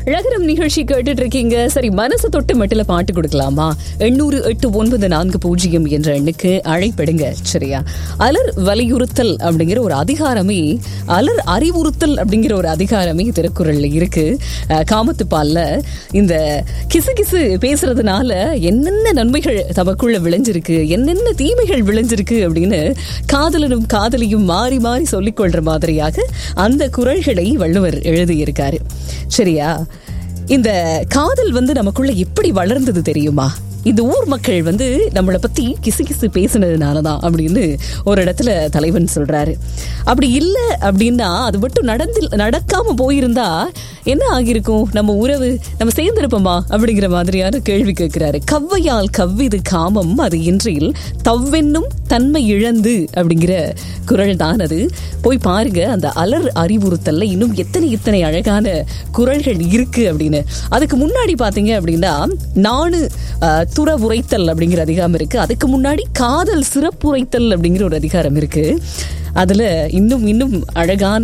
அழகரம் நிகழ்ச்சி கேட்டுட்டு இருக்கீங்க சரி மனசு தொட்டு மட்டில பாட்டு கொடுக்கலாமா எண்ணூறு எட்டு ஒன்பது நான்கு பூஜ்ஜியம் என்ற எண்ணுக்கு அழைப்படுங்க சரியா அலர் வலியுறுத்தல் அப்படிங்கிற ஒரு அதிகாரமே அலர் அறிவுறுத்தல் அப்படிங்கிற ஒரு அதிகாரமே திருக்குறள்ல இருக்கு அஹ், காமத்துப்பால்ல இந்த கிசு கிசு பேசுறதுனால என்னென்ன நன்மைகள் தமக்குள்ள விளைஞ்சிருக்கு என்னென்ன தீமைகள் விளைஞ்சிருக்கு அப்படின்னு காதலனும் காதலியும் மாறி மாறி சொல்லிக் கொள்ற மாதிரியாக அந்த குறள்களை வள்ளுவர் எழுதியிருக்காரு சரியா இந்த காதல் வந்து நமக்குள்ள எப்படி வளர்ந்தது தெரியுமா இந்த ஊர் மக்கள் வந்து நம்மளை பத்தி கிசு கிசு பேசுனதுனால தான் அப்படின்னு ஒரு இடத்துல தலைவன் சொல்றாரு அப்படி இல்லை அப்படின்னா அது மட்டும் நடந்து நடக்காம போயிருந்தா என்ன ஆகியிருக்கும் நம்ம உறவு நம்ம சேர்ந்திருப்போமா அப்படிங்கிற மாதிரியான கேள்வி கேட்கிறாரு கவ்வையால் கவ்விது காமம் அது இன்றில் தவ்வென்னும் தன்மை இழந்து அப்படிங்கிற குரல் தான் அது போய் பாருங்க அந்த அலர் அறிவுறுத்தல்ல இன்னும் எத்தனை எத்தனை அழகான குரல்கள் இருக்கு அப்படின்னு அதுக்கு முன்னாடி பாத்தீங்க அப்படின்னா நானு அஹ், துறவுரைத்தல் அப்படிங்கிற அதிகாரம் இருக்கு அதுக்கு முன்னாடி காதல் சிறப்புரைத்தல் அப்படிங்கிற ஒரு அதிகாரம் இருக்கு அதுல இன்னும் இன்னும் அழகான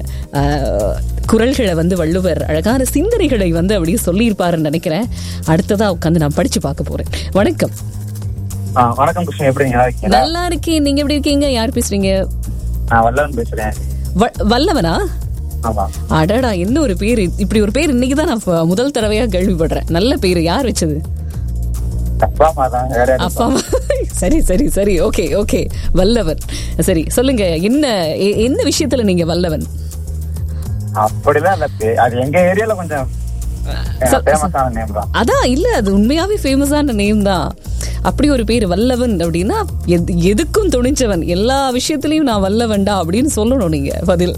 அஹ், குரல்களை வந்து வள்ளுவர் அழகான சிந்தனைகளை வந்து அப்படியே சொல்லியிருப்பாருன்னு நினைக்கிறேன் அடுத்ததா உட்காந்து நான் படிச்சு பார்க்க போறேன் வணக்கம் ஆ, வணக்கம் கிருஷ்ணன் எப்படி நல்லா இருக்கீங்களா நல்லா இருக்கேன் நீங்க எப்படி இருக்கீங்க யார் பேசுறீங்க நான் வல்லவன் பேசுறேன் வ- வல்லவனா ஆமா அடடா என்ன ஒரு பேர் இப்படி ஒரு பேர் இன்னைக்கு தான் நான் ஃப- முதல் தடவையா கேள்விப்படுறேன் நல்ல பேர் யார் வச்சது அப்பா அம்மா தான் வேற யாரும் அப்பா அம்மா. சரி சரி சரி ஓகே ஓகே வல்லவன் சரி சொல்லுங்க என்ன எ- என்ன விஷயத்துல நீங்க வல்லவன் அப்படிலாம் இல்ல பே- அது எங்க ஏரியால கொஞ்சம் ஃபேமஸான நேம் தான் அதான் இல்ல அது உண்மையாவே ஃபேமஸான நேம் தான் அப்படி ஒரு பேர் வல்லவன் அப்படின்னா எது- எதுக்கும் துணிஞ்சவன் எல்லா விஷயத்திலயும் நான் வல்லவன்டா அப்படின்னு சொல்லணும் நீங்க பதில்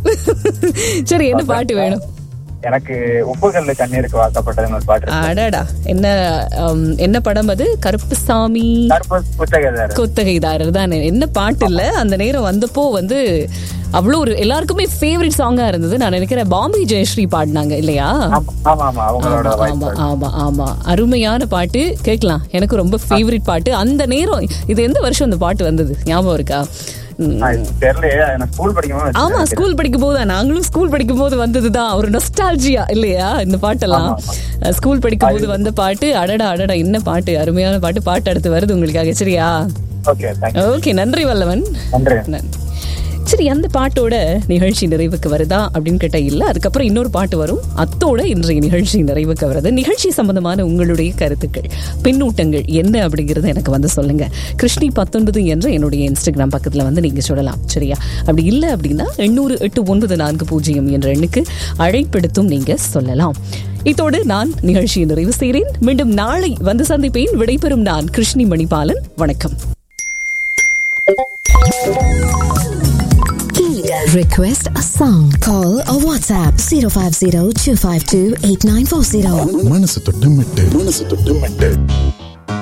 சரி என்ன பாட்டு வேணும் எனக்கு உப்புகள்ல கண்ணீருக்கு வாக்கப்பட்டதுன்னு ஒரு பாட்டு இருக்கு. அடடா என்ன ஹம், என்ன படம் அது கருப்புசாமி கருப்பு புத்தகதாரர் கொத்தகைதாரர் தான் என்ன பாட்டு இல்ல அந்த நேரம் வந்தப்போ வந்து அவ்வளோ ஒரு எல்லாருக்குமே ஃபேவரட் சாங்கா இருந்தது நான் நினைக்கிறேன் பாம்பே ஜெயஸ்ரீ பாடினாங்க இல்லையா ஆமா ஆமா ஆமா அவங்களோட ஆமா வாய்ஸ் ஆமா ஆமா ஆமா அருமையான பாட்டு கேட்கலாம் எனக்கு ரொம்ப ஃபேவரட் பாட்டு அந்த நேரம் இது எந்த வருஷம் அந்த பாட்டு வந்தது ஞாபகம் இருக்கா ம், தெரியல எனக்கு ஸ்கூல் படிக்கும்போது ஆமா ஸ்கூல் படிக்கும் போது நாங்களும் ஸ்கூல் படிக்கும் போது வந்ததுதான் ஒரு நொஸ்டால்ஜியா இல்லையா இந்த பாட்டெல்லாம் ஸ்கூல் படிக்கும் போது வந்த பாட்டு அடடா அடடா என்ன பாட்டு அருமையான பாட்டு பாட்டு அடுத்து வருது உங்களுக்காக சரியா ஓகே தேங்க்யூ ஓகே நன்றி வல்லவன் நன்றி நன்றி சரி அந்த பாட்டோட நிகழ்ச்சி நிறைவுக்கு வருதா அப்படின்னு கேட்டா இல்ல அதுக்கப்புறம் இன்னொரு பாட்டு வரும் அத்தோட இன்றைய நிகழ்ச்சி நிறைவுக்கு வருது நிகழ்ச்சி சம்பந்தமான உங்களுடைய கருத்துக்கள் பின்னூட்டங்கள் என்ன அப்படிங்கறத எனக்கு வந்து சொல்லுங்க கிருஷ்ணி பத்தொன்பது என்ற என்னுடைய இன்ஸ்டாகிராம் பக்கத்துல வந்து நீங்க சொல்லலாம் சரியா அப்படி இல்லை அப்படின்னா எண்ணூறு எட்டு ஒன்பது நான்கு பூஜ்ஜியம் என்ற எண்ணுக்கு அழைப்பெடுத்தும் நீங்க சொல்லலாம் இத்தோடு நான் நிகழ்ச்சியை நிறைவு செய்கிறேன் மீண்டும் நாளை வந்து சந்திப்பேன் விடைபெறும் நான் கிருஷ்ணி மணிபாலன் வணக்கம் Request a song. Call or WhatsApp 050 252 8940. மனசு தொட்டு மெட்டு மனசு தொட்டு மெட்டு